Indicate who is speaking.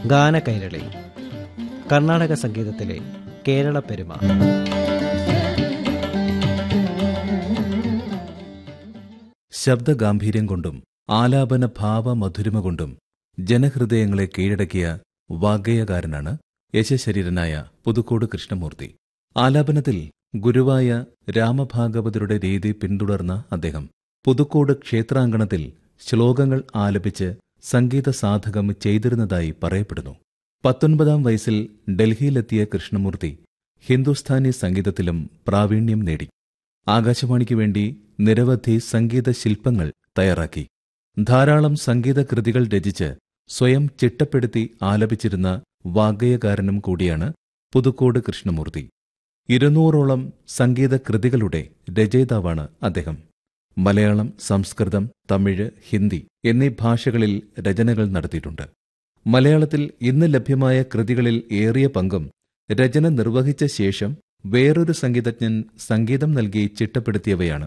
Speaker 1: ഗാനകൈരളി കർണാടക സംഗീതത്തിലെ കേരള പെരുമ
Speaker 2: ശബ്ദഗാംഭീര്യം കൊണ്ടും ആലാപന ഭാവ മധുരിമ കൊണ്ടും ജനഹൃദയങ്ങളെ കീഴടക്കിയ വാഗ്ഗേയകാരനാണ് യശശരീരനായ പുതുക്കോട് കൃഷ്ണമൂർത്തി ആലാപനത്തിൽ ഗുരുവായ രാമഭാഗവതരുടെ രീതി പിന്തുടർന്ന അദ്ദേഹം പുതുക്കോട് ക്ഷേത്രാങ്കണത്തിൽ ശ്ലോകങ്ങൾ ആലപിച്ച് സംഗീത സാധകം ചെയ്തിരുന്നതായി പറയപ്പെടുന്നു പത്തൊൻപതാം വയസ്സിൽ ഡൽഹിയിലെത്തിയ കൃഷ്ണമൂർത്തി ഹിന്ദുസ്ഥാനി സംഗീതത്തിലും പ്രാവീണ്യം നേടി ആകാശവാണിക്ക് വേണ്ടി നിരവധി സംഗീത ശില്പങ്ങൾ തയ്യാറാക്കി ധാരാളം സംഗീത കൃതികൾ രചിച്ച് സ്വയം ചിട്ടപ്പെടുത്തി ആലപിച്ചിരുന്ന വാഗ്ഗേയകാരനും കൂടിയാണ് പുതുക്കോട് കൃഷ്ണമൂർത്തി ഇരുന്നൂറോളം സംഗീത കൃതികളുടെ രചയിതാവാണ് അദ്ദേഹം മലയാളം സംസ്കൃതം തമിഴ് ഹിന്ദി എന്നീ ഭാഷകളിൽ രചനകൾ നടത്തിയിട്ടുണ്ട് മലയാളത്തിൽ ഇന്ന് ലഭ്യമായ കൃതികളിൽ ഏറിയ പങ്കും രചന നിർവഹിച്ച ശേഷം വേറൊരു സംഗീതജ്ഞൻ സംഗീതം നൽകി ചിട്ടപ്പെടുത്തിയവയാണ്